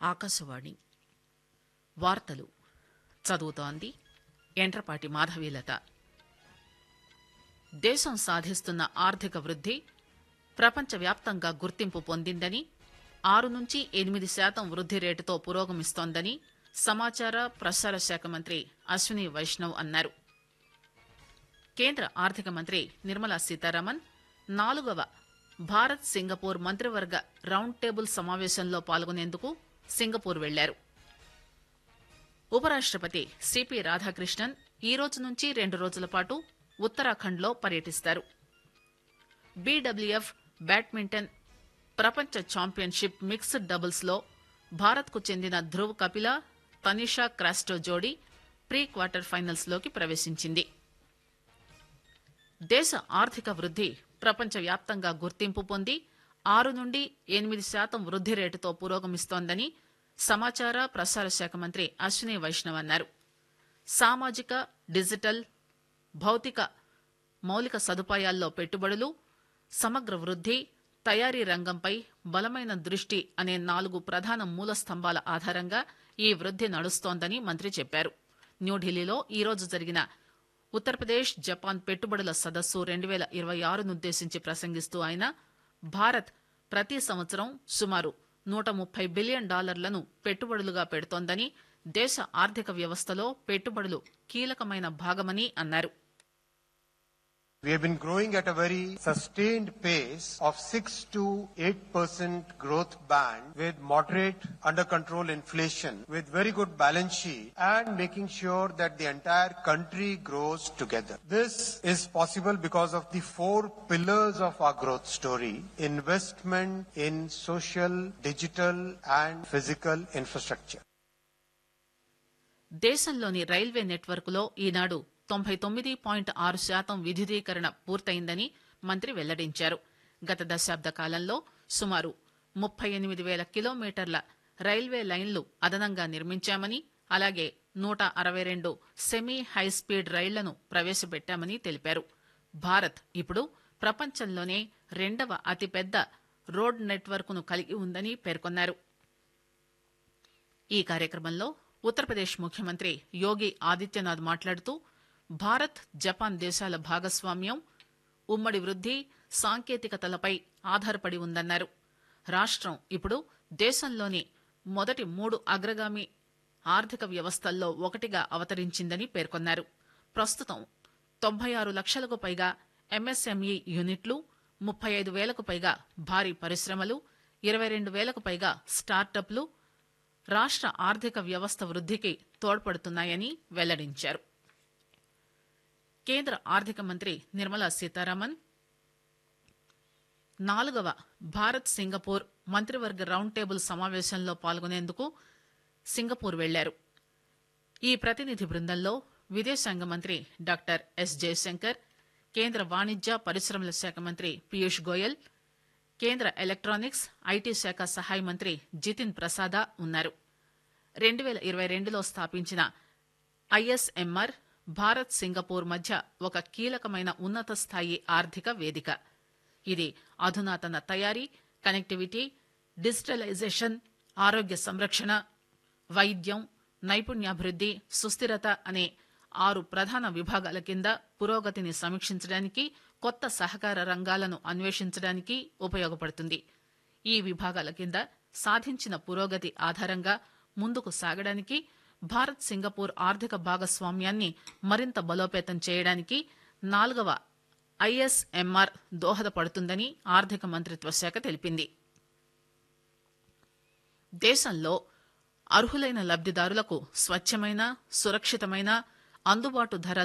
ఆకాశవాణి వార్తలు చదువుతోంది ఎండ్రపాటి మాధవీలత దేశం సాధిస్తున్న ఆర్థిక వృద్ది ప్రపంచవ్యాప్తంగా గుర్తింపు పొందిందని ఆరు నుంచి ఎనిమిది శాతం వృద్ది రేటుతో పురోగమిస్తోందని సమాచార ప్రసార శాఖ మంత్రి అశ్విని వైష్ణవ్ అన్నారు కేంద్ర ఆర్థిక మంత్రి నిర్మలా సీతారామన్ నాలుగవ భారత్ సింగపూర్ మంత్రివర్గ రౌండ్ టేబుల్ సమావేశంలో పాల్గొనేందుకు సింగపూర్ వెళ్లారు ఉపరాష్టపతి సిపి రాధాకృష్ణన్ ఈ రోజు నుంచి రెండు రోజుల పాటు ఉత్తరాఖండ్లో పర్యటిస్తారు బీడబ్ల్యూఎఫ్ బ్యాడ్మింటన్ ప్రపంచ ఛాంపియన్షిప్ మిక్స్డ్ డబుల్స్ లో భారత్ కు చెందిన ధ్రువ్ కపిల తనిషా క్రాస్టో జోడీ ప్రీ క్వార్టర్ ఫైనల్స్ లోకి ప్రవేశించింది దేశ ఆర్థిక వృద్ది ప్రపంచవ్యాప్తంగా గుర్తింపు పొంది ఆరు నుండి ఎనిమిది శాతం వృద్ది రేటుతో పురోగమిస్తోందని సమాచార ప్రసార శాఖ మంత్రి అశ్విని వైష్ణవ్ అన్నారు సామాజిక డిజిటల్ భౌతిక మౌలిక సదుపాయాల్లో పెట్టుబడులు సమగ్ర వృద్ది తయారీ రంగంపై బలమైన దృష్టి అనే నాలుగు ప్రధాన మూల స్తంభాల ఆధారంగా ఈ వృద్ది నడుస్తోందని మంత్రి చెప్పారు న్యూఢిల్లీలో ఈరోజు జరిగిన ఉత్తరప్రదేశ్ జపాన్ పెట్టుబడుల సదస్సు రెండు పేల ఇరవై ఆరునుద్దేశించి ప్రసంగిస్తూ ఆయన భారత్ ప్రతి సంవత్సరం సుమారు నూట ముప్పై బిలియన్ డాలర్లను పెట్టుబడులుగా పెడుతోందని దేశ ఆర్థిక వ్యవస్థలో పెట్టుబడులు కీలకమైన భాగమని అన్నారు We have been growing at a very sustained pace of 6 to 8% growth band with moderate under control inflation with very good balance sheet and making sure that the entire country grows together. This is possible because of the four pillars of our growth story. Investment in social, digital and physical infrastructure. దేశంలోని railway నెట్వర్క్లో ఈనాడు తొంభై తొమ్మిది point ఆరు శాతం విద్యుదీకరణ పూర్తయిందని మంత్రి వెల్లడించారు గత దశాబ్ద కాలంలో సుమారు ముప్పై ఎనిమిది వేల కిలోమీటర్ల రైల్వే లైన్లు అదనంగా నిర్మించామని అలాగే నూట అరవై రెండు సెమీ హైస్పీడ్ రైళ్లను ప్రవేశపెట్టామని తెలిపారు భారత్ ఇప్పుడు ప్రపంచంలోనే రెండవ అతిపెద్ద రోడ్ నెట్వర్క్ను కలిగి ఉందని పేర్కొన్నారు ఈ కార్యక్రమంలో ఉత్తరప్రదేశ్ ముఖ్యమంత్రి యోగి ఆదిత్యనాథ్ మాట్లాడుతూ భారత్ జపాన్ దేశాల భాగస్వామ్యం ఉమ్మడి వృద్ది సాంకేతికతలపై ఆధారపడి ఉందన్నారు రాష్టం ఇప్పుడు దేశంలోని మొదటి మూడు అగ్రగామి ఆర్థిక వ్యవస్థల్లో ఒకటిగా అవతరించిందని పేర్కొన్నారు ప్రస్తుతం తొంభై ఆరు లక్షలకు పైగా ఎంఎస్ఎంఈ యూనిట్లు ముప్పై ఐదు వేలకు పైగా భారీ పరిశ్రమలు ఇరవై రెండు వేలకు పైగా స్టార్టప్లు రాష్ట ఆర్థిక వ్యవస్థ వృద్దికి తోడ్పడుతున్నాయని వెల్లడించారు కేంద్ర ఆర్థిక మంత్రి నిర్మలా సీతారామన్ నాలుగవ భారత్ సింగపూర్ మంత్రివర్గ రౌండ్ టేబుల్ సమావేశంలో పాల్గొనేందుకు సింగపూర్ వెళ్లారు ఈ ప్రతినిధి బృందంలో విదేశాంగ మంత్రి డాక్టర్ ఎస్ జయశంకర్ కేంద్ర వాణిజ్య పరిశ్రమల శాఖ మంత్రి పీయూష్ గోయల్ కేంద్ర ఎలక్ట్రానిక్స్ ఐటీ శాఖ సహాయ మంత్రి జితిన్ ప్రసాద ఉన్నారు రెండు పేల ఇరవై రెండులో స్థాపించిన ఐఎస్ఎంఆర్ భారత్ సింగపూర్ మధ్య ఒక కీలకమైన ఉన్నత స్థాయి ఆర్థిక వేదిక ఇది అధునాతన తయారీ కనెక్టివిటీ డిజిటలైజేషన్ ఆరోగ్య సంరక్షణ వైద్యం నైపుణ్యాభివృద్ది సుస్థిరత అనే ఆరు ప్రధాన విభాగాల కింద పురోగతిని సమీక్షించడానికి కొత్త సహకార రంగాలను అన్వేషించడానికి ఉపయోగపడుతుంది ఈ విభాగాల కింద సాధించిన పురోగతి ఆధారంగా ముందుకు సాగడానికి భారత్ సింగపూర్ ఆర్థిక భాగస్వామ్యాన్ని మరింత బలోపేతం చేయడానికి నాలుగవ ఐఎస్ఎంఆర్ దోహదపడుతుందని ఆర్థిక మంత్రిత్వ శాఖ తెలిపింది దేశంలో అర్హులైన లబ్దిదారులకు స్వచ్ఛమైన సురక్షితమైన అందుబాటు ధర